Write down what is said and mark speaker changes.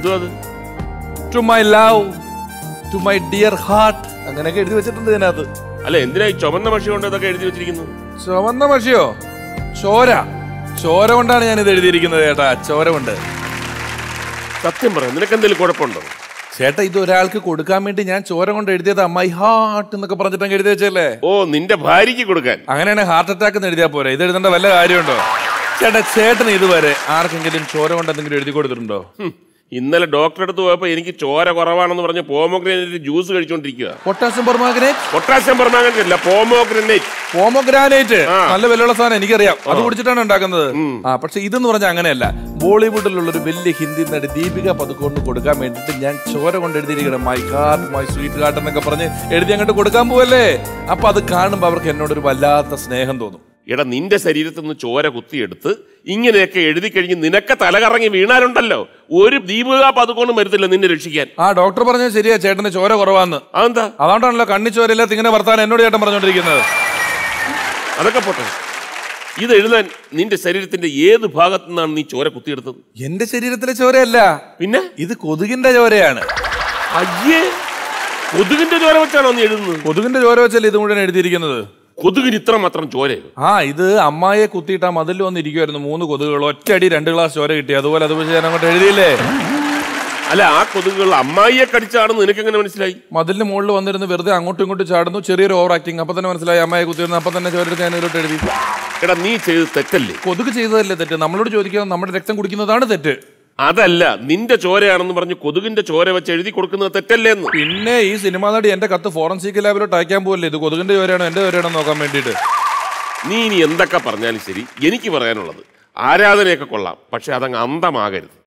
Speaker 1: എന്തോ അത്
Speaker 2: to my love to my dear heart അങ്ങനെയൊക്കെ എഴുതി വെച്ചിട്ടുണ്ട് ഇതിനകത്ത്
Speaker 1: അല്ല എന്തിനാ ഈ ചുമന്ന മഷി കൊണ്ട് ഇതൊക്കെ എഴുതി വെച്ചിരിക്കുന്നത്
Speaker 2: ചുവന്ന മഷിയോ ചോര ചോര കൊണ്ടാണ് ഞാൻ ഇത് എഴുതിയിരിക്കുന്നത് ചേട്ടാ ചോര കൊണ്ട്
Speaker 1: സത്യം പറ നിനക്ക് എന്തെങ്കിലും കുഴപ്പമുണ്ടോ
Speaker 2: ചേട്ടാ ഇത് ഒരാൾക്ക് കൊടുക്കാൻ വേണ്ടി ഞാൻ ചോര കൊണ്ട് എഴുതിയതാ മൈ ഹാർട്ട് എന്നൊക്കെ പറഞ്ഞിട്ട് എഴുതി വെച്ചല്ലേ
Speaker 1: ഓ നിന്റെ ഭാര്യയ്ക്ക് കൊടുക്കാൻ
Speaker 2: അങ്ങനെയാണ് ഹാർട്ട് അറ്റാക്ക് എന്ന് എഴുതിയാ പോരെ ഇത് എഴുതേണ്ട വല്ല കാര്യമുണ്ടോ ചേട്ടാ ചേട്ടന് ഇതുവരെ ആർക്കെങ്കിലും ചോര കൊണ്ട് എന്തെങ്കിലും എഴുതി കൊടുത്തിട്ടുണ്ടോ
Speaker 1: ഹും, ഇന്നലെ ഡോക്ടറെ അടുത്ത് പോയപ്പോ എനിക്ക് ചോര കുറവാണെന്ന് പറഞ്ഞ് പോമോഗ്രാനൈറ്റ് ജ്യൂസ് കഴിച്ചോണ്ടിരിക്കുക
Speaker 2: പൊട്ടാസ്യം പെർമാഗ്നേറ്റ്
Speaker 1: പൊട്ടാസ്യം പെർമാങ്ങനേറ്റ് അല്ല പോമോഗ്രാനൈറ്റ്
Speaker 2: പോമോഗ്രാനൈറ്റ്
Speaker 1: ആ.
Speaker 2: നല്ല വിലയുള്ള സാധനം എനിക്കറിയാം അത് കുടിച്ചിട്ടാണ് ഉണ്ടാക്കുന്നത് ആ പക്ഷെ ഇതെന്ന് പറഞ്ഞാൽ അങ്ങനെയല്ല ബോളിവുഡിലുള്ള ഒരു വലിയ ഹിന്ദി നടി ദീപിക പതുക്കൊണ്ട് കൊടുക്കാൻ വേണ്ടിയിട്ട് ഞാൻ ചോര കൊണ്ട് എഴുതിയിരിക്കണം my heart my sweet heart എന്നൊക്കെ പറഞ്ഞ് എഴുതി അങ്ങോട്ട് കൊടുക്കാൻ പോവല്ലേ അപ്പൊ അത് കാണുമ്പോൾ അവർക്ക് എന്നോടൊരു വല്ലാത്ത സ്നേഹം തോന്നും
Speaker 1: എടാ നിന്റെ ശരീരത്തിൽ നിന്ന് ചോര കുത്തിയെടുത്ത് ഇങ്ങനെയൊക്കെ എഴുതി കഴിഞ്ഞ് നിനക്ക് തലകറങ്ങി വീണാലുണ്ടല്ലോ ഒരു ദീപിക പതുക്കൊന്നും വരുത്തില്ല നിന്നെ രക്ഷിക്കാൻ
Speaker 2: ആ ഡോക്ടർ പറഞ്ഞത് ശരിയാ ചേട്ടന് ചോര കുറവാന്ന്
Speaker 1: അതെന്താ
Speaker 2: അതുകൊണ്ടാണല്ലോ കണ്ണി ചോരയില്ലാത്ത ഇങ്ങനെ വർത്താനം എന്നോട് ചേട്ടൻ പറഞ്ഞോണ്ടിരിക്കുന്നത്
Speaker 1: അതൊക്കെ പോട്ടെ ഇത് എഴുതാൻ നിന്റെ ശരീരത്തിന്റെ ഏത് ഭാഗത്തു നിന്നാണ് നീ ചോര കുത്തിയെടുത്തത്
Speaker 2: എന്റെ ശരീരത്തിലെ ചോരയല്ല
Speaker 1: പിന്നെ
Speaker 2: ഇത് കൊതുകിന്റെ ചോരയാണ്
Speaker 1: അയ്യേ കൊതുകിന്റെ ചോര വെച്ചാണോ നീ എഴുതുന്നത്
Speaker 2: കൊതുകിന്റെ ചോര വെച്ചല്ലേ ഇത് മുഴുവൻ എഴുതിയിരിക്കുന്നത്
Speaker 1: കൊതുകിന് ഇത്ര മാത്രം ചോരയോ
Speaker 2: ആ ഇത് അമ്മായിയെ കുത്തിയിട്ട് ആ മതിൽ വന്നിരിക്കുമായിരുന്നു മൂന്ന് കൊതുകുകൾ ഒറ്റയടി രണ്ട് ഗ്ലാസ് ചോര കിട്ടി അതുപോലെ അത് വെച്ച് ഞാൻ അങ്ങോട്ട് എഴുതിയില്ലേ
Speaker 1: അല്ല ആ കൊതുകുകൾ അമ്മായിയെ കടിച്ചാണെന്ന് നിനക്ക് എങ്ങനെ മനസ്സിലായി
Speaker 2: മതിലിന് മുകളിൽ വന്നിരുന്ന് വെറുതെ അങ്ങോട്ടും ഇങ്ങോട്ടും ചാടുന്നു ചെറിയൊരു ഓവർ ആക്ടിങ് അപ്പൊ തന്നെ മനസ്സിലായി അമ്മയെ കുത്തിയിരുന്നു അപ്പൊ തന്നെ ചോരെടുത്ത് ഞാൻ ഇതിലോട്ട് എഴുതി
Speaker 1: എടാ നീ ചെയ്ത് തെറ്റല്ലേ
Speaker 2: കൊതുക് ചെയ്തതല്ലേ തെറ്റ് നമ്മളോട് ചോദിക്കുന്നത് നമ്മുടെ രക്തം കുടിക്കുന്നതാണ് തെറ്റ്
Speaker 1: അതല്ല നിന്റെ ചോരയാണെന്ന് പറഞ്ഞ് കൊതുകിന്റെ ചോര വെച്ച് എഴുതി കൊടുക്കുന്നത് തെറ്റല്ലേ എന്ന്
Speaker 2: പിന്നെ ഈ സിനിമാ നടി എന്റെ കത്ത് ഫോറൻസിക് ലാബിലോട്ട് അയക്കാൻ പോകല്ലേ ഇത് കൊതുകിന്റെ ചോരയാണോ എന്റെ ചോരയാണോ എന്ന് നോക്കാൻ വേണ്ടിയിട്ട്
Speaker 1: നീ ഇനി എന്തൊക്കെ പറഞ്ഞാലും ശരി എനിക്ക് പറയാനുള്ളത് ആരാധനയൊക്കെ കൊള്ളാം പക്ഷെ അതങ്ങ് അന്തമാകരുത്